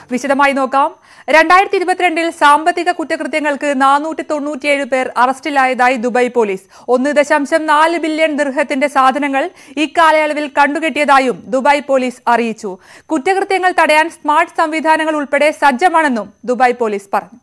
വിശദമായി നോക്കാം രണ്ടായിരത്തി ഇരുപത്തിരണ്ടിൽ സാമ്പത്തിക കുറ്റകൃത്യങ്ങൾക്ക് നാനൂറ്റി തൊണ്ണൂറ്റിയേഴ് പേർ അറസ്റ്റിലായതായി ദുബായ് പോലീസ് ഒന്ന് ദശാംശം നാല് ബില്യൺ ദീർഘത്തിന്റെ സാധനങ്ങൾ ഇക്കാലയളവിൽ കണ്ടുകെട്ടിയതായും ദുബായ് പോലീസ് അറിയിച്ചു കുറ്റകൃത്യങ്ങൾ തടയാൻ സ്മാർട്ട് സംവിധാനങ്ങൾ ഉൾപ്പെടെ സജ്ജമാണെന്നും ദുബായ് പോലീസ് പറഞ്ഞു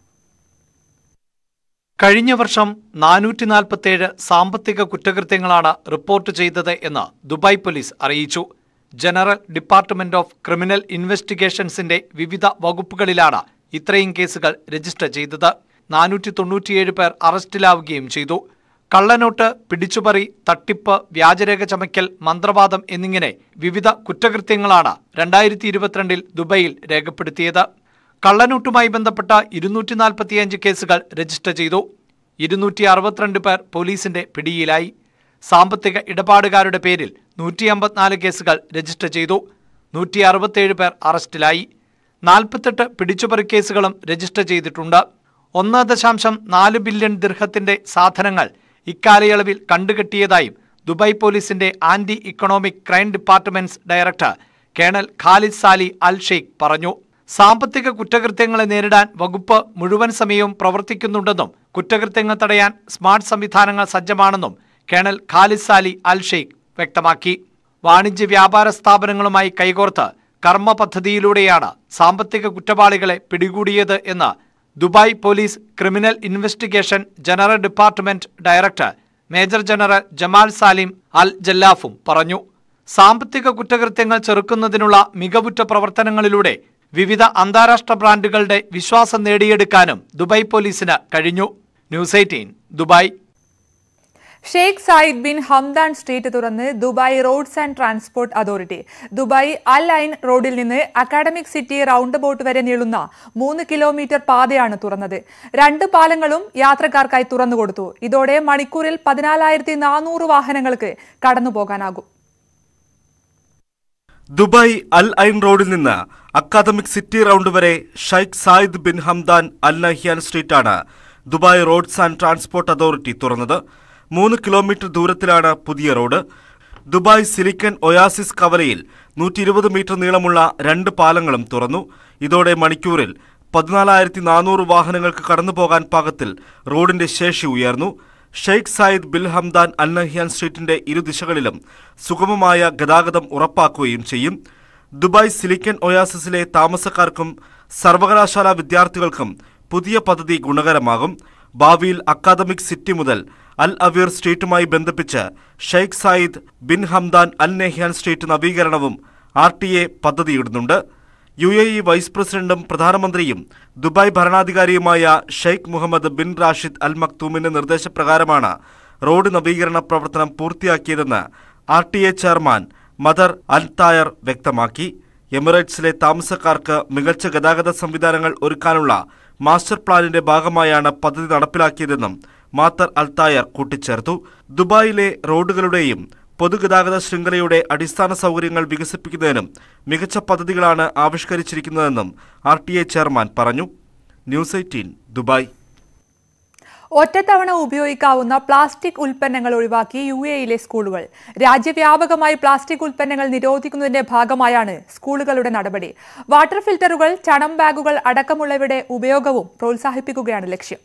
കഴിഞ്ഞ വർഷം നാനൂറ്റി നാൽപ്പത്തേഴ് സാമ്പത്തിക കുറ്റകൃത്യങ്ങളാണ് റിപ്പോർട്ട് ചെയ്തത് എന്ന് ദുബായ് പോലീസ് അറിയിച്ചു ജനറൽ ഡിപ്പാർട്ട്മെന്റ് ഓഫ് ക്രിമിനൽ ഇൻവെസ്റ്റിഗേഷൻസിന്റെ വിവിധ വകുപ്പുകളിലാണ് ഇത്രയും കേസുകൾ രജിസ്റ്റർ ചെയ്തത് നാനൂറ്റി തൊണ്ണൂറ്റിയേഴ് പേർ അറസ്റ്റിലാവുകയും ചെയ്തു കള്ളനോട്ട് പിടിച്ചുപറി തട്ടിപ്പ് വ്യാജരേഖ ചമയ്ക്കൽ മന്ത്രവാദം എന്നിങ്ങനെ വിവിധ കുറ്റകൃത്യങ്ങളാണ് രണ്ടായിരത്തി ഇരുപത്തിരണ്ടിൽ ദുബൈയിൽ രേഖപ്പെടുത്തിയത് കള്ളനോട്ടുമായി ബന്ധപ്പെട്ട ഇരുന്നൂറ്റി നാൽപ്പത്തിയഞ്ച് കേസുകൾ രജിസ്റ്റർ ചെയ്തു ഇരുന്നൂറ്റി അറുപത്തിരണ്ട് പേർ പോലീസിന്റെ പിടിയിലായി സാമ്പത്തിക ഇടപാടുകാരുടെ പേരിൽ നൂറ്റി അമ്പത്തിനാല് കേസുകൾ രജിസ്റ്റർ ചെയ്തു നൂറ്റി അറുപത്തേഴ് പേർ അറസ്റ്റിലായി നാൽപ്പത്തെട്ട് പിടിച്ചുപറി കേസുകളും രജിസ്റ്റർ ചെയ്തിട്ടുണ്ട് ഒന്ന് ദശാംശം നാല് ബില്യൺ ദിർഹത്തിന്റെ സാധനങ്ങൾ ഇക്കാലയളവിൽ കണ്ടുകെട്ടിയതായും ദുബായ് പോലീസിന്റെ anti economic crime departments director colonel Khalid Sali Al Sheikh പറഞ്ഞു സാമ്പത്തിക കുറ്റകൃത്യങ്ങളെ നേരിടാൻ വകുപ്പ് മുഴുവൻ സമയവും പ്രവർത്തിക്കുന്നുണ്ടെന്നും കുറ്റകൃത്യങ്ങൾ തടയാൻ സ്മാർട്ട് സംവിധാനങ്ങൾ സജ്ജമാണെന്നും colonel Khalid Sali Al Sheikh വ്യക്തമാക്കി വാണിജ്യ വ്യാപാര സ്ഥാപനങ്ങളുമായി കൈകോർത്ത് കർമ്മ പദ്ധതിയിലൂടെയാണ് സാമ്പത്തിക കുറ്റവാളികളെ പിടികൂടിയത് എന്ന് Dubai police criminal investigation general department director major general Jamal Salim Al ജല്ലാഫും പറഞ്ഞു സാമ്പത്തിക കുറ്റകൃത്യങ്ങൾ ചെറുക്കുന്നതിനുള്ള മികവുറ്റ പ്രവർത്തനങ്ങളിലൂടെ വിവിധ അന്താരാഷ്ട്ര ബ്രാൻഡുകളുടെ വിശ്വാസം നേടിയെടുക്കാനും ദുബായ് പോലീസിന് കഴിഞ്ഞു news eighteen Dubai Sheikh Zayed bin Hamdan street തുറന്ന് Dubai roads and transport authority Dubai Al Ain റോഡിൽ നിന്ന് അക്കാഡമിക് സിറ്റി റൗണ്ട് ബോട്ട് വരെ നീളുന്ന മൂന്ന് കിലോമീറ്റർ പാതയാണ് തുറന്നത് രണ്ട് പാലങ്ങളും യാത്രക്കാർക്കായി തുറന്നുകൊടുത്തു ഇതോടെ മണിക്കൂറിൽ പതിനാലായിരത്തി നാനൂറ് വാഹനങ്ങൾക്ക് കടന്നുപോകാനാകും ദുബായ് അൽ ഐൻ റോഡിൽ നിന്ന് അക്കാദമിക് സിറ്റി റൗണ്ട് വരെ Sheikh Zayed bin Hamdan Al Nahyan സ്ട്രീറ്റാണ് Dubai roads and transport authority തുറന്നത് മൂന്ന് കിലോമീറ്റർ ദൂരത്തിലാണ് പുതിയ റോഡ് ദുബായ് സിലിക്കൺ ഒയാസിസ് കവലയിൽ നൂറ്റി ഇരുപത് മീറ്റർ നീളമുള്ള രണ്ട് പാലങ്ങളും തുറന്നു ഇതോടെ മണിക്കൂറിൽ പതിനാലായിരത്തി നാനൂറ് വാഹനങ്ങൾക്ക് കടന്നുപോകാൻ പാകത്തിൽ റോഡിന്റെ ശേഷി ഉയർന്നു Sheikh Zayed bin Hamdan Al Nahyan സ്ട്രീറ്റിന്റെ ഇരുദിശകളിലും സുഗമമായ ഗതാഗതം ഉറപ്പാക്കുകയും ചെയ്യും ദുബായ് സിലിക്കൺ ഒയാസിസിലെ താമസക്കാർക്കും സർവകലാശാല വിദ്യാർത്ഥികൾക്കും പുതിയ പദ്ധതി ഗുണകരമാകും ഭാവിയിൽ അക്കാദമിക് സിറ്റി മുതൽ അൽ അവീർ സ്ട്രീറ്റുമായി ബന്ധിപ്പിച്ച് Sheikh Zayed bin Hamdan Al Nahyan street നവീകരണവും ആർ ടി എ പദ്ധതിയിടുന്നുണ്ട് യു എ ഇ വൈസ് പ്രസിഡന്റും പ്രധാനമന്ത്രിയും ദുബായ് ഭരണാധികാരിയുമായ Sheikh Mohammed bin Rashid Al മക്തൂമിന്റെ നിർദ്ദേശപ്രകാരമാണ് റോഡ് നവീകരണ പ്രവർത്തനം പൂർത്തിയാക്കിയതെന്ന് R T A chairman Mattar Al Tayer വ്യക്തമാക്കി എമിറേറ്റ്സിലെ താമസക്കാർക്ക് മികച്ച ഗതാഗത സംവിധാനങ്ങൾ ഒരുക്കാനുള്ള മാസ്റ്റർ പ്ലാനിന്റെ ഭാഗമായാണ് പദ്ധതി നടപ്പിലാക്കിയതെന്നും മാത്തർ അൽത്തായർ കൂട്ടിച്ചേർത്തു ദുബായിലെ റോഡുകളുടെയും പൊതുഗതാഗത ശൃംഖലയുടെ അടിസ്ഥാന സൗകര്യങ്ങൾ വികസിപ്പിക്കുന്നതിനും മികച്ച പദ്ധതികളാണ് ആവിഷ്കരിച്ചിരിക്കുന്നതെന്നും ആർ ടി എ ചെയർമാൻ പറഞ്ഞു ന്യൂസ് എയ്റ്റീൻ ദുബായ് ഒറ്റത്തവണ ഉപയോഗിക്കാവുന്ന പ്ലാസ്റ്റിക് ഉൽപ്പന്നങ്ങൾ ഒഴിവാക്കി യു എയിലെ സ്കൂളുകൾ രാജ്യവ്യാപകമായി പ്ലാസ്റ്റിക് ഉൽപ്പന്നങ്ങൾ നിരോധിക്കുന്നതിന്റെ ഭാഗമായാണ് സ്കൂളുകളുടെ നടപടി വാട്ടർ ഫിൽറ്ററുകൾ ചണം ബാഗുകൾ അടക്കമുള്ളവയുടെ ഉപയോഗവും പ്രോത്സാഹിപ്പിക്കുകയാണ് ലക്ഷ്യം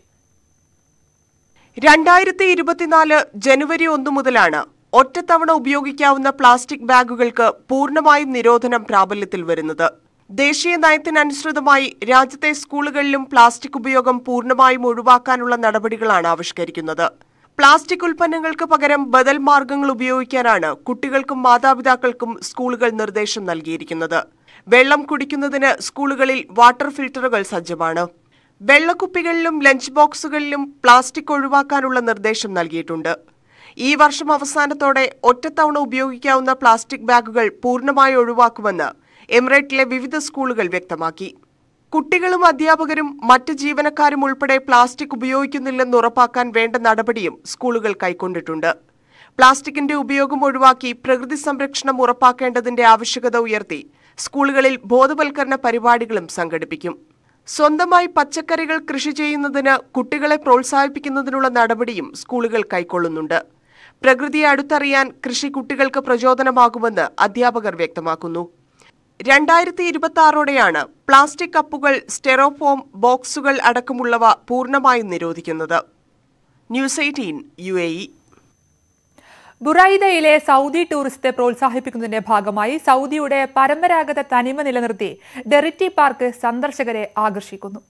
രണ്ടായിരത്തി ഇരുപത്തിനാല് ജനുവരി ഒന്ന് മുതലാണ് ഒറ്റത്തവണ ഉപയോഗിക്കാവുന്ന പ്ലാസ്റ്റിക് ബാഗുകൾക്ക് പൂർണ്ണമായും നിരോധനം പ്രാബല്യത്തിൽ വരുന്നത് ദേശീയ നയത്തിനനുസൃതമായി രാജ്യത്തെ സ്കൂളുകളിലും പ്ലാസ്റ്റിക് ഉപയോഗം പൂർണ്ണമായും ഒഴിവാക്കാനുള്ള നടപടികളാണ് ആവിഷ്കരിക്കുന്നത് പ്ലാസ്റ്റിക് ഉൽപ്പന്നങ്ങൾക്ക് പകരം ബദൽ മാർഗങ്ങൾ ഉപയോഗിക്കാനാണ് കുട്ടികൾക്കും മാതാപിതാക്കൾക്കും സ്കൂളുകൾ നിർദ്ദേശം നൽകിയിരിക്കുന്നത് വെള്ളം കുടിക്കുന്നതിന് സ്കൂളുകളിൽ വാട്ടർ ഫിൽട്ടറുകൾ സജ്ജമാണ് വെള്ളക്കുപ്പികളിലും ലഞ്ച് ബോക്സുകളിലും പ്ലാസ്റ്റിക് ഒഴിവാക്കാനുള്ള നിർദ്ദേശം നൽകിയിട്ടുണ്ട് ഈ വർഷം അവസാനത്തോടെ ഒറ്റത്തവണ ഉപയോഗിക്കാവുന്ന പ്ലാസ്റ്റിക് ബാഗുകൾ പൂർണ്ണമായി ഒഴിവാക്കുമെന്ന് എമിറേറ്റിലെ വിവിധ സ്കൂളുകൾ വ്യക്തമാക്കി കുട്ടികളും അധ്യാപകരും മറ്റ് ജീവനക്കാരും ഉൾപ്പെടെ പ്ലാസ്റ്റിക് ഉപയോഗിക്കുന്നില്ലെന്ന് ഉറപ്പാക്കാൻ വേണ്ട നടപടിയും സ്കൂളുകൾ കൈക്കൊണ്ടിട്ടുണ്ട് പ്ലാസ്റ്റിക്കിന്റെ ഉപയോഗം ഒഴിവാക്കി പ്രകൃതി സംരക്ഷണം ഉറപ്പാക്കേണ്ടതിന്റെ ആവശ്യകത ഉയർത്തി സ്കൂളുകളിൽ ബോധവൽക്കരണ പരിപാടികളും സംഘടിപ്പിക്കും സ്വന്തമായി പച്ചക്കറികൾ കൃഷി ചെയ്യുന്നതിന് കുട്ടികളെ പ്രോത്സാഹിപ്പിക്കുന്നതിനുള്ള നടപടിയും സ്കൂളുകൾ കൈക്കൊള്ളുന്നുണ്ട് പ്രകൃതിയെ അടുത്തറിയാൻ കൃഷി കുട്ടികൾക്ക് പ്രചോദനമാകുമെന്ന് അധ്യാപകർ വ്യക്തമാക്കുന്നു രണ്ടായിരത്തി ഇരുപത്തി ആറോടെയാണ് പ്ലാസ്റ്റിക് കപ്പുകൾ സ്റ്റെറോഫോം ബോക്സുകൾ അടക്കമുള്ളവ പൂർണ്ണമായും നിരോധിക്കുന്നത് news eighteen U A E ബുറൈദയിലെ സൗദി ടൂറിസത്തെ പ്രോത്സാഹിപ്പിക്കുന്നതിന്റെ ഭാഗമായി സൗദിയുടെ പരമ്പരാഗത തനിമ നിലനിർത്തി ഡെറിറ്റി പാർക്ക് സന്ദർശകരെ ആകർഷിക്കുന്നു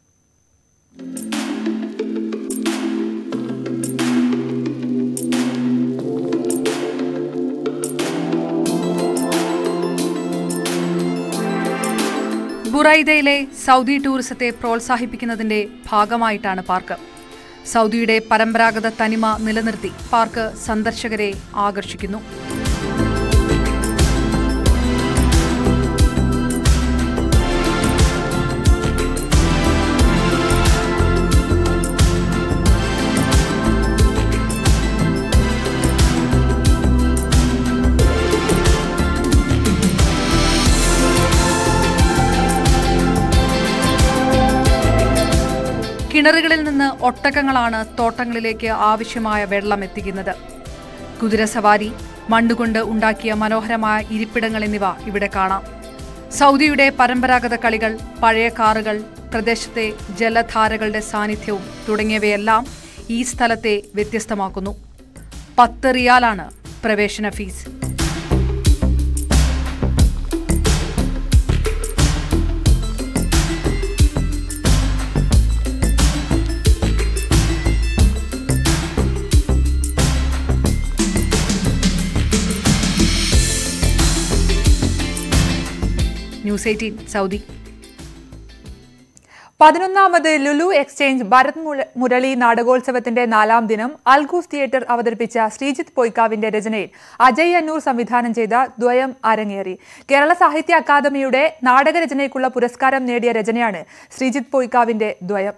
ബുറൈദയിലെ സൗദി ടൂറിസത്തെ പ്രോത്സാഹിപ്പിക്കുന്നതിന്റെ ഭാഗമായിട്ടാണ് പാർക്ക് സൗദിയുടെ പരമ്പരാഗത തനിമ നിലനിർത്തി പാർക്ക് സന്ദർശകരെ ആകർഷിക്കുന്നു കിണറുകളിൽ നിന്ന് ഒട്ടകങ്ങളാണ് തോട്ടങ്ങളിലേക്ക് ആവശ്യമായ വെള്ളം എത്തിക്കുന്നത് കുതിരസവാരി മണ്ണുകൊണ്ട് ഉണ്ടാക്കിയ മനോഹരമായ ഇരിപ്പിടങ്ങൾ എന്നിവ ഇവിടെ കാണാം സൗദിയുടെ പരമ്പരാഗത കളികൾ പഴയ കാറുകൾ പ്രദേശത്തെ ജലധാരകളുടെ സാന്നിധ്യവും തുടങ്ങിയവയെല്ലാം ഈ സ്ഥലത്തെ വ്യത്യസ്തമാക്കുന്നു പത്ത് റിയാലാണ് പ്രവേശന ഫീസ് ന്യൂസ് എയ്റ്റീൻ സൗദി പതിനൊന്നാമത് ലുലു എക്സ്ചേഞ്ച് ഭരത് മുര- മുരളി നാടകോത്സവത്തിന്റെ നാലാം ദിനം അൽഗൂസ് തിയേറ്റർ അവതരിപ്പിച്ച ശ്രീജിത്ത് പൊയ്ക്കാവിന്റെ രചനയിൽ അജയ് അന്നൂർ സംവിധാനം ചെയ്ത ദ്വയം അരങ്ങേറി കേരള സാഹിത്യ അക്കാദമിയുടെ നാടകരചനയ്ക്കുള്ള പുരസ്കാരം നേടിയ രചനയാണ് ശ്രീജിത്ത് പൊയ്ക്കാവിന്റെ ദ്വയം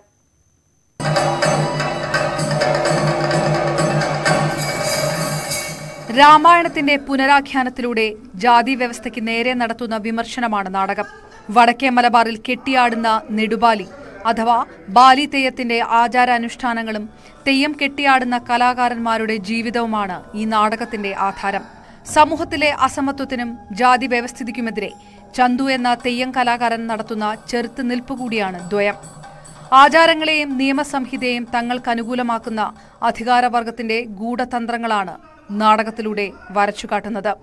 രാമായണത്തിന്റെ പുനരാഖ്യാനത്തിലൂടെ ജാതി വ്യവസ്ഥയ്ക്ക് നേരെ നടത്തുന്ന വിമർശനമാണ് നാടകം വടക്കേ മലബാറിൽ കെട്ടിയാടുന്ന നെടുബാലി അഥവാ ബാലി തെയ്യത്തിന്റെ ആചാരാനുഷ്ഠാനങ്ങളും തെയ്യം കെട്ടിയാടുന്ന കലാകാരന്മാരുടെ ജീവിതവുമാണ് ഈ നാടകത്തിന്റെ ആധാരം സമൂഹത്തിലെ അസമത്വത്തിനും ജാതി വ്യവസ്ഥിതിക്കുമെതിരെ ചന്തു എന്ന തെയ്യം കലാകാരൻ നടത്തുന്ന ചെറുത്തുനിൽപ്പ് കൂടിയാണ് ദ്വയം ആചാരങ്ങളെയും നിയമസംഹിതയെയും തങ്ങൾക്ക് അനുകൂലമാക്കുന്ന അധികാരവർഗത്തിന്റെ ഗൂഢതന്ത്രങ്ങളാണ് നാടകത്തിലൂടെ വരച്ചുകാട്ടുന്നത്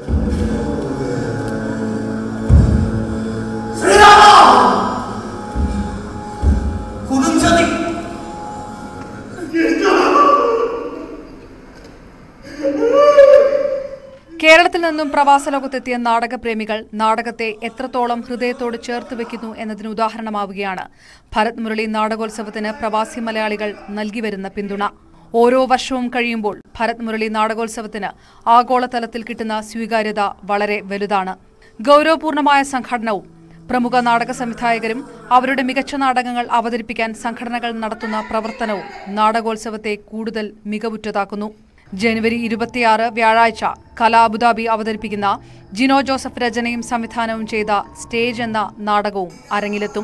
കേരളത്തിൽ നിന്നും പ്രവാസ ലോകത്തെത്തിയ നാടകപ്രേമികൾ നാടകത്തെ എത്രത്തോളം ഹൃദയത്തോട് ചേർത്ത് വെക്കുന്നു എന്നതിന് ഉദാഹരണമാവുകയാണ് ഭരത് മുരളി നാടകോത്സവത്തിന് പ്രവാസി മലയാളികൾ നൽകി വരുന്ന പിന്തുണ ഓരോ വർഷവും കഴിയുമ്പോൾ ഭരത് മുരളി നാടകോത്സവത്തിന് ആഗോളതലത്തിൽ കിട്ടുന്ന സ്വീകാര്യത വളരെ വലുതാണ് ഗൗരവപൂർണമായ സംഘടനവും പ്രമുഖ നാടക സംവിധായകരും അവരുടെ മികച്ച നാടകങ്ങൾ അവതരിപ്പിക്കാൻ സംഘടനകൾ നടത്തുന്ന പ്രവർത്തനവും നാടകോത്സവത്തെ കൂടുതൽ മികവുറ്റതാക്കുന്നു ജനുവരി ഇരുപത്തിയാറ് വ്യാഴാഴ്ച കല അബുദാബി അവതരിപ്പിക്കുന്ന ജിനോ ജോസഫ് രചനയും സംവിധാനവും ചെയ്ത സ്റ്റേജ് എന്ന നാടകവും അരങ്ങിലെത്തും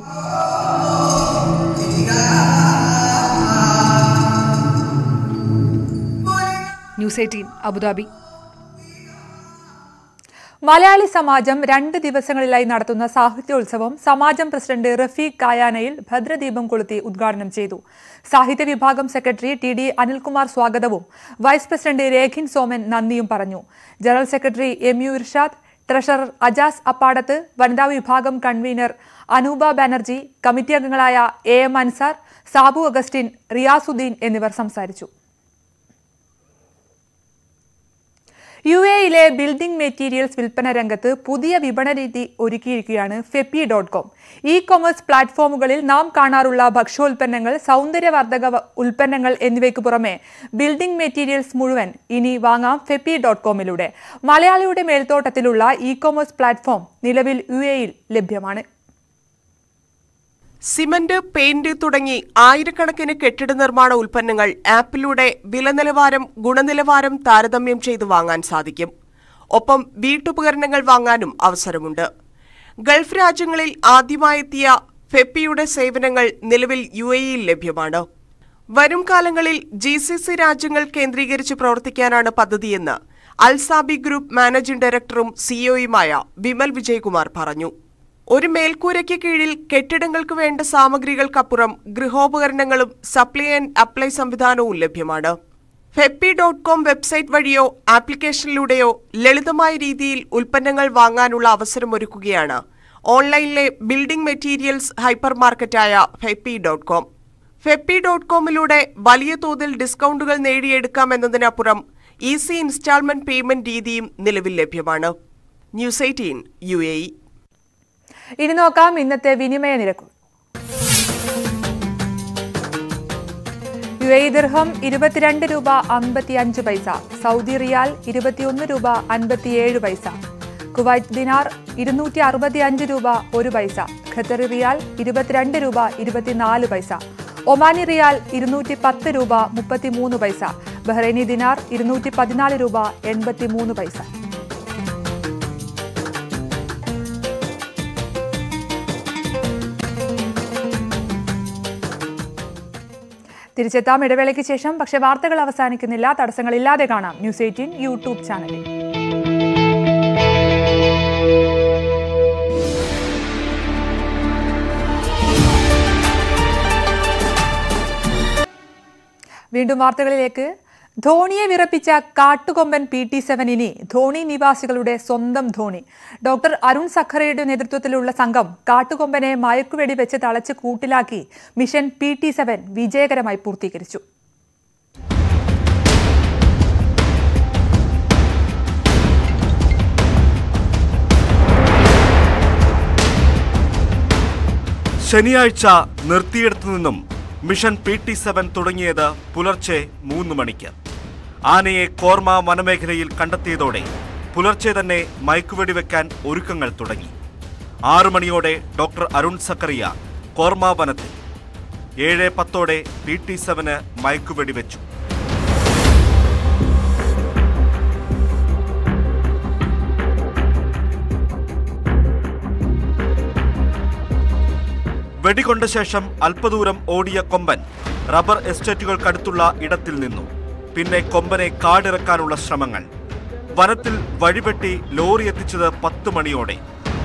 news eighteen Abu Dhabi Malayali Samajam രണ്ട് ദിവസങ്ങളിലായി നടത്തുന്ന സാഹിത്യോത്സവം സമാജം പ്രസിഡന്റ് റഫീഖ് കായാനയിൽ ഭദ്രദീപം കൊളുത്തി ഉദ്ഘാടനം ചെയ്തു സാഹിത്യ വിഭാഗം സെക്രട്ടറി ടി ഡി അനിൽകുമാർ സ്വാഗതവും വൈസ് പ്രസിഡന്റ് രേഖിൻ സോമൻ നന്ദിയും പറഞ്ഞു general secretary M U Irshad treasurer Ajas Appadath വനിതാ വിഭാഗം കൺവീനർ അനൂപ ബാനർജി കമ്മിറ്റി അംഗങ്ങളായ എ എം അൻസാർ സാബു അഗസ്റ്റിൻ റിയാസുദ്ദീൻ എന്നിവർ സംസാരിച്ചു യു എയിലെ ബിൽഡിംഗ് മെറ്റീരിയൽസ് വിൽപ്പന രംഗത്ത് പുതിയ വിപണന രീതി ഒരുക്കിയിരിക്കുകയാണ് Feppy dot com e commerce പ്ലാറ്റ്ഫോമുകളിൽ നാം കാണാറുള്ള ഭക്ഷ്യോൽപ്പന്നങ്ങൾ സൗന്ദര്യവർദ്ധക വ- ഉൽപ്പന്നങ്ങൾ എന്നിവയ്ക്ക് പുറമെ ബിൽഡിംഗ് മെറ്റീരിയൽസ് മുഴുവൻ ഇനി വാങ്ങാം ഫെപ്പി ഡോട്ട് കോമിലൂടെ മലയാളിയുടെ മേൽത്തോട്ടത്തിലുള്ള ഇ കൊമേഴ്സ് പ്ലാറ്റ്ഫോം നിലവിൽ യു എയിൽ ലഭ്യമാണ് സിമന്റ് പെയിന്റ് തുടങ്ങി ആയിരക്കണക്കിന് കെട്ടിട നിർമ്മാണ ഉൽപ്പന്നങ്ങൾ ആപ്പിലൂടെ വില നിലവാരം ഗുണനിലവാരം താരതമ്യം ചെയ്ത് വാങ്ങാൻ സാധിക്കും ഒപ്പം വീട്ടുപകരണങ്ങൾ വാങ്ങാനും അവസരമുണ്ട് ഗൾഫ് രാജ്യങ്ങളിൽ ആദ്യമായെത്തിയ ഫെപ്പിയുടെ സേവനങ്ങൾ നിലവിൽ യു എയിൽ ലഭ്യമാണ് വരും കാലങ്ങളിൽ ജി സി സി രാജ്യങ്ങൾ കേന്ദ്രീകരിച്ച് പ്രവർത്തിക്കാനാണ് പദ്ധതിയെന്ന് അൽസാബി ഗ്രൂപ്പ് മാനേജിംഗ് ഡയറക്ടറും സിഇഒയുമായ വിമൽ വിജയകുമാർ പറഞ്ഞു ഒരു മേൽക്കൂരയ്ക്ക് കീഴിൽ കെട്ടിടങ്ങൾക്ക് വേണ്ട സാമഗ്രികൾക്കപ്പുറം ഗൃഹോപകരണങ്ങളും സപ്ലൈ ആൻഡ് അപ്ലൈ സംവിധാനവും ലഭ്യമാണ് ഫെപ്പി ഡോട്ട് കോം വെബ്സൈറ്റ് വഴിയോ ആപ്ലിക്കേഷനിലൂടെയോ ലളിതമായ രീതിയിൽ ഉൽപ്പന്നങ്ങൾ വാങ്ങാനുള്ള അവസരമൊരുക്കുകയാണ് ഓൺലൈനിലെ ബിൽഡിംഗ് മെറ്റീരിയൽസ് ഹൈപ്പർ മാർക്കറ്റായ Feppy dot com Feppy dot കോമിലൂടെ വലിയ തോതിൽ ഡിസ്കൗണ്ടുകൾ നേടിയെടുക്കാമെന്നതിനപ്പുറം ഈസി ഇൻസ്റ്റാൾമെന്റ് പേയ്മെന്റ് രീതിയും നിലവിൽ ലഭ്യമാണ് news eighteen U A E ഇനി നോക്കാം ഇന്നത്തെ വിനിമയ നിരക്ക് യു എ ദിർഹം ഇരുപത്തിരണ്ട് രൂപ അമ്പത്തിയഞ്ച് പൈസ സൗദി റിയാൽ ഇരുപത്തിയൊന്ന് രൂപ അൻപത്തിയേഴ് പൈസ കുവൈറ്റ് ദിനാർ ഇരുന്നൂറ്റി അറുപത്തിയഞ്ച് രൂപ ഒരു പൈസ ഖത്തറി റിയാൽ ഇരുപത്തിരണ്ട് രൂപ ഇരുപത്തിനാല് പൈസ ഒമാനി റിയാൽ ഇരുന്നൂറ്റി പത്ത് രൂപ മുപ്പത്തിമൂന്ന് പൈസ ബഹ്റൈനി ദിനാർ ഇരുന്നൂറ്റി പതിനാല് രൂപ എൺപത്തിമൂന്ന് പൈസ തിരിച്ചെത്താം ഇടവേളയ്ക്ക് ശേഷം പക്ഷേ വാർത്തകൾ അവസാനിക്കുന്നില്ല തടസ്സങ്ങളില്ലാതെ കാണാം ന്യൂസ് എയ്റ്റീൻ യൂട്യൂബ് ചാനലിൽ വീണ്ടും വാർത്തകളിലേക്ക് ധോണിയെ വിറപ്പിച്ച കാട്ടുകൊമ്പൻ പി ടി സെവൻ ഇനി ധോണി നിവാസികളുടെ സ്വന്തം ധോണി ഡോക്ടർ അരുൺ സഖറയുടെ നേതൃത്വത്തിലുള്ള സംഘം കാട്ടുകൊമ്പനെ മയക്കുവെടി വെച്ച് തളച്ച് കൂട്ടിലാക്കി മിഷൻ പി ടി സെവൻ വിജയകരമായി പൂർത്തീകരിച്ചു ശനിയാഴ്ച നിർത്തിയിടത്തു നിന്നും മിഷൻ പി ടി സെവൻ തുടങ്ങിയത് പുലർച്ചെ മൂന്ന് മണിക്ക് ആനയെ കോർമ വനമേഖലയിൽ കണ്ടെത്തിയതോടെ പുലർച്ചെ തന്നെ മയക്കുവെടി വെക്കാൻ ഒരുക്കങ്ങൾ തുടങ്ങി ആറു മണിയോടെ ഡോക്ടർ അരുൺ സക്കറിയ കോർമ വനത്തിൽ ഏഴ് പത്തോടെ പി ടി സെവന് മയക്കുവെടി വെച്ചു വെടികൊണ്ട ശേഷം അല്പദൂരം ഓടിയ കൊമ്പൻ റബ്ബർ എസ്റ്റേറ്റുകൾക്കടുത്തുള്ള ഇടത്തിൽ നിന്നു പിന്നെ കൊമ്പനെ കാടിറക്കാനുള്ള ശ്രമങ്ങൾ വനത്തിൽ വഴിവെട്ടി ലോറി എത്തിച്ചത് പത്ത് മണിയോടെ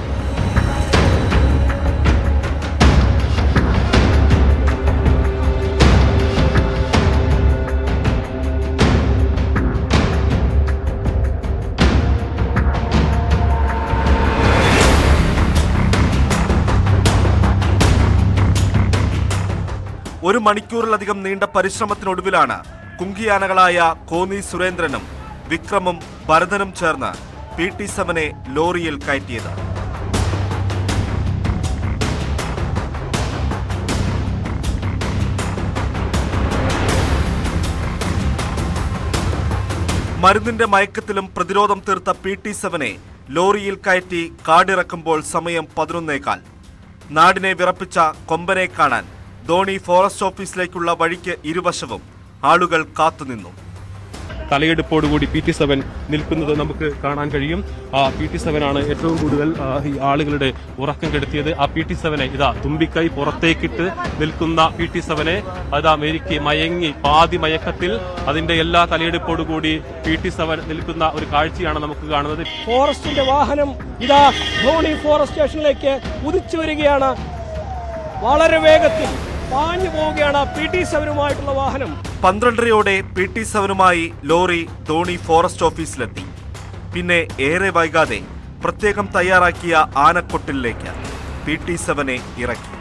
ഒരു മണിക്കൂറിലധികം നീണ്ട പരിശ്രമത്തിനൊടുവിലാണ് കുങ്കിയാനകളായ കോന്നി സുരേന്ദ്രനും വിക്രമും ഭരതനും ചേർന്ന് പി ടി സെവനെ ലോറിയിൽ കയറ്റിയത് മരുന്നിന്റെ മയക്കത്തിലും പ്രതിരോധം തീർത്ത പി ടി സെവനെ ലോറിയിൽ കയറ്റി കാടിറക്കുമ്പോൾ സമയം പതിനൊന്നേകാൽ നാടിനെ വിറപ്പിച്ച കൊമ്പനെ കാണാൻ ധോണി ഫോറസ്റ്റ് ഓഫീസിലേക്കുള്ള വഴിക്ക് ഇരുവശവും ആളുകൾ കാത്തുനിന്നു തലയെടുപ്പോടുകൂടി പി ടി സെവൻ നിൽക്കുന്നത് നമുക്ക് കാണാൻ കഴിയും ആ പി ടി സെവൻ ആണ് ഏറ്റവും കൂടുതൽ ആ, ഈ ആളുകളുടെ ഉറക്കം കെടുത്തിയത് ആ പി ടി സെവനെ ഇതാ തുമ്പിക്കൈ പുറത്തേക്കിട്ട് നിൽക്കുന്ന പി ടി സെവനെ അതാ മെരുക്കി മയങ്ങി പാതി മയക്കത്തിൽ അതിന്റെ എല്ലാ തലയെടുപ്പോടുകൂടി പി ടി സെവൻ നിൽക്കുന്ന ഒരു കാഴ്ചയാണ് നമുക്ക് കാണുന്നത് ഫോറസ്റ്റിന്റെ വാഹനം ഇതാ ധോണി ഫോറസ്റ്റ് സ്റ്റേഷനിലേക്ക് ഉദിച്ചു വരികയാണ് വളരെ വേഗത്തിൽ പാഞ്ഞു പോവുകയാണ് പി ടി സെവനുമായിട്ടുള്ള വാഹനം പന്ത്രണ്ടരയോടെ പി ടി സെവനുമായി ലോറി ധോണി ഫോറസ്റ്റ് ഓഫീസിലെത്തി പിന്നെ ഏറെ വൈകാതെ പ്രത്യേകം തയ്യാറാക്കിയ ആനക്കൊട്ടിലേക്ക് പി ടി സെവനെ ഇറക്കി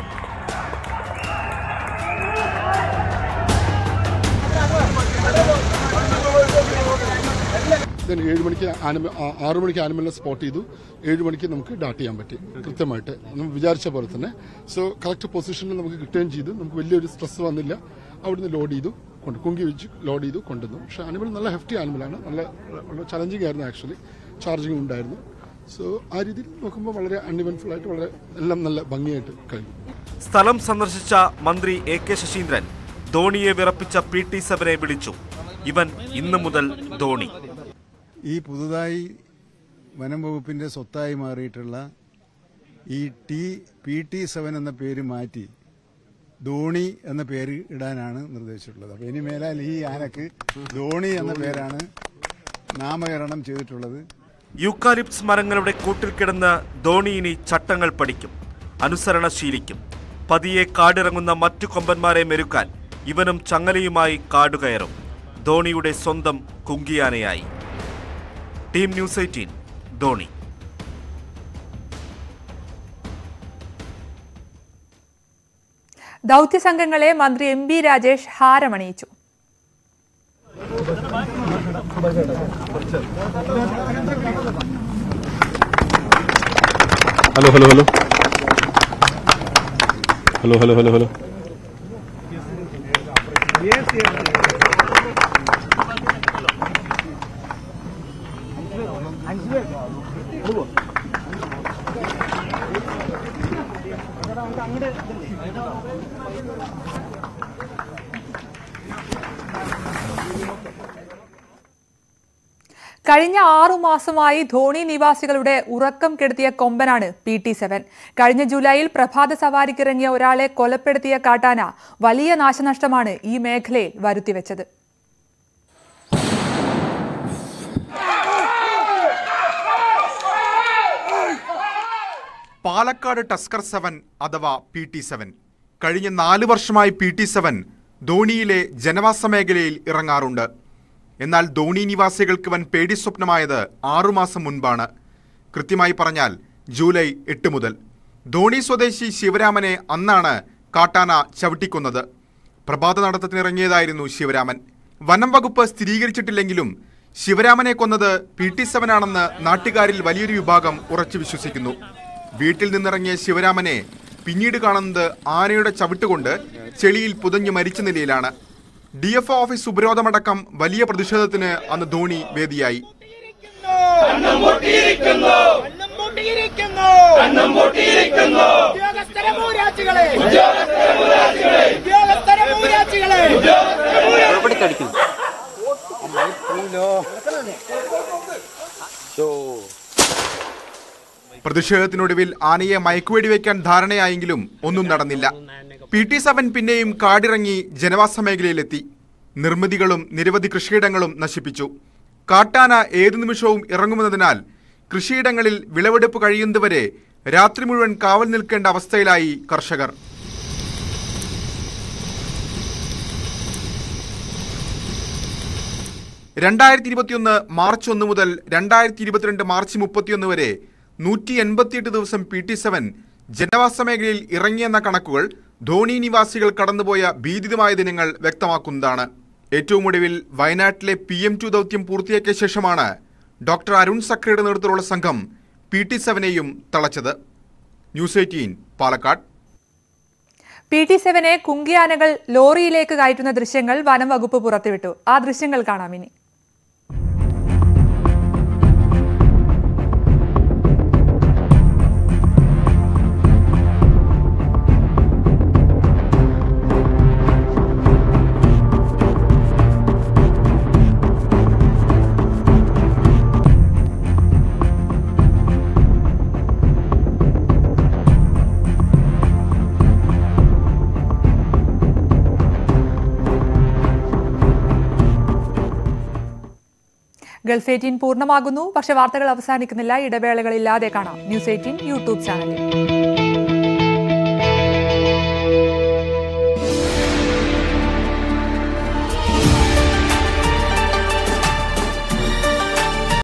ദെൻ ഏഴ് മണിക്ക് ആനിമൽ ആ- ആറ് മണിക്ക് ആനിമലിനെ സ്പോട്ട് ചെയ്തു ഏഴ് മണിക്ക് നമുക്ക് ഡാട്ട് ചെയ്യാൻ പറ്റി കൃത്യമായിട്ട് നമ്മൾ വിചാരിച്ച പോലെ തന്നെ സോ കറക്റ്റ് പൊസിഷനിൽ നമുക്ക് കിട്ടുകയും ചെയ്തു നമുക്ക് വലിയൊരു സ്ട്രെസ് വന്നില്ല അവിടുന്ന് ലോഡ് ചെയ്തു കൊണ്ട് കുങ്കി വെച്ച് ലോഡ് ചെയ്തു കൊണ്ടുവന്നു പക്ഷേ ആനിമൽ നല്ല ഹെഫ്റ്റി ആനിമലാണ് നല്ല വളരെ ചലഞ്ചിങ് ആയിരുന്നു ആക്ച്വലി ചാർജിങ് ഉണ്ടായിരുന്നു സോ ആ രീതിയിൽ നോക്കുമ്പോൾ വളരെ അൺഇവൻഫുൾ ആയിട്ട് വളരെ എല്ലാം നല്ല ഭംഗിയായിട്ട് കഴിഞ്ഞു സ്ഥലം സന്ദർശിച്ച മന്ത്രി എ കെ ശശീന്ദ്രൻ ധോണിയെ വിറപ്പിച്ച പി ടി സെവനെ വിളിച്ചു ഇവൻ ഇന്നു മുതൽ ധോണി ഈ പുതുതായി വനം വകുപ്പിന്റെ സ്വത്തായി മാറിയിട്ടുള്ള ഈ ടി പി ടി സെവൻ എന്ന പേര് മാറ്റി ധോണി എന്ന പേര് ഇടാനാണ് നിർദ്ദേശിച്ചിട്ടുള്ളത് അപ്പൊ ഇനി മേലാൽ ഈ ആനക്ക് ധോണി എന്ന പേരാണ് നാമകരണം ചെയ്തിട്ടുള്ളത് യൂക്കാലിപ്സ് മരങ്ങളുടെ കൂട്ടിൽ കിടന്ന് ധോണി ഇനി ചട്ടങ്ങൾ പഠിക്കും അനുസരണശീലിക്കും പതിയെ കാടിറങ്ങുന്ന മറ്റു കൊമ്പന്മാരെ മെരുക്കാൻ ഇവനും ചങ്ങലയുമായി കാടുകയറും ധോണിയുടെ സ്വന്തം കുങ്കിയാനയായി ടീം ന്യൂസ് എയ്റ്റീൻ ധോണി ദൗത്യസംഘങ്ങളെ മന്ത്രി എം ബി രാജേഷ് ഹാരമണിയിച്ചു hello hello hello hello hello hello hello കഴിഞ്ഞ ആറു മാസമായി ധോണി നിവാസികളുടെ ഉറക്കം കെടുത്തിയ കൊമ്പനാണ് പി ടി സെവൻ കഴിഞ്ഞ ജൂലൈയിൽ പ്രഭാത സവാരിക്കിറങ്ങിയ ഒരാളെ കൊലപ്പെടുത്തിയ കാട്ടാന വലിയ നാശനഷ്ടമാണ് ഈ മേഖലയിൽ വരുത്തിവെച്ചത് പാലക്കാട് ടസ്കർ സെവൻ അഥവാ പി ടി സെവൻ കഴിഞ്ഞ നാല് വർഷമായി പി ടി സെവൻ ധോണിയിലെ ജനവാസ മേഖലയിൽ ഇറങ്ങാറുണ്ട് എന്നാൽ ധോണി നിവാസികൾക്ക് വൻ പേടി സ്വപ്നമായത് ആറുമാസം മുൻപാണ് കൃത്യമായി പറഞ്ഞാൽ ജൂലൈ എട്ട് മുതൽ ധോണി സ്വദേശി ശിവരാമനെ അന്നാണ് കാട്ടാന ചവിട്ടിക്കൊന്നത് പ്രഭാത നടത്തത്തിനിറങ്ങിയതായിരുന്നു ശിവരാമൻ വനം വകുപ്പ് സ്ഥിരീകരിച്ചിട്ടില്ലെങ്കിലും ശിവരാമനെ കൊന്നത് പി ടി സെവൻ ആണെന്ന് നാട്ടുകാരിൽ വലിയൊരു വിഭാഗം ഉറച്ചു വിശ്വസിക്കുന്നു വീട്ടിൽ നിന്നിറങ്ങിയ ശിവരാമനെ പിന്നീട് കാണുന്നത് ആനയുടെ ചവിട്ടുകൊണ്ട് ചെളിയിൽ പുതഞ്ഞു മരിച്ച നിലയിലാണ് ഡി എഫ് ഓഫീസ് ഉപരോധമടക്കം വലിയ പ്രതിഷേധത്തിന് അന്ന് ധോണി വേദിയായി പ്രതിഷേധത്തിനൊടുവിൽ ആനയെ മയക്കുവെടി വയ്ക്കാൻ ധാരണയായെങ്കിലും ഒന്നും നടന്നില്ല പി ടി സെവൻ പിന്നെയും കാടിറങ്ങി ജനവാസ മേഖലയിലെത്തി നിർമ്മിതികളും നിരവധി കൃഷിയിടങ്ങളും നശിപ്പിച്ചു കാട്ടാന ഏതു നിമിഷവും ഇറങ്ങുമെന്നതിനാൽ കൃഷിയിടങ്ങളിൽ വിളവെടുപ്പ് കഴിയുന്നതുവരെ രാത്രി മുഴുവൻ കാവൽ നിൽക്കേണ്ട അവസ്ഥയിലായി കർഷകർ രണ്ടായിരത്തി ഇരുപത്തിയൊന്ന് മാർച്ച് ഒന്ന് മുതൽ രണ്ടായിരത്തി ഇരുപത്തിരണ്ട് മാർച്ച് മുപ്പത്തിയൊന്ന് വരെ നൂറ്റി എൺപത്തിയെട്ട് ദിവസം പി ടി സെവൻ ജനവാസ മേഖലയിൽ ഇറങ്ങിയെന്ന കണക്കുകൾ ധോണി നിവാസികൾ കടന്നുപോയ ഭീതിതമായ ദിനങ്ങൾ വ്യക്തമാക്കുന്നതാണ് ഏറ്റവും ഒടുവിൽ വയനാട്ടിലെ പി എം ടു ദൗത്യം പൂർത്തിയാക്കിയ ശേഷമാണ് ഡോക്ടർ അരുൺ സക്രയുടെ നേതൃത്വത്തിലുള്ള സംഘം പി ടി സെവനെയും തളച്ചത് news eighteen Palakkad P T സെവനെ കുങ്കിയാനകൾ ലോറിയിലേക്ക് കയറ്റുന്ന ദൃശ്യങ്ങൾ വനം വകുപ്പ് പുറത്തുവിട്ടു ആ ദൃശ്യങ്ങൾ കാണാം ഇനി ഗൾഫ് എയ്റ്റീൻ പൂർണ്ണമാകുന്നു പക്ഷേ വാർത്തകൾ അവസാനിക്കുന്നില്ല ഇടവേളകളില്ലാതെ കാണാം ന്യൂസ് എയ്റ്റീൻ യൂട്യൂബ് ചാനലിൽ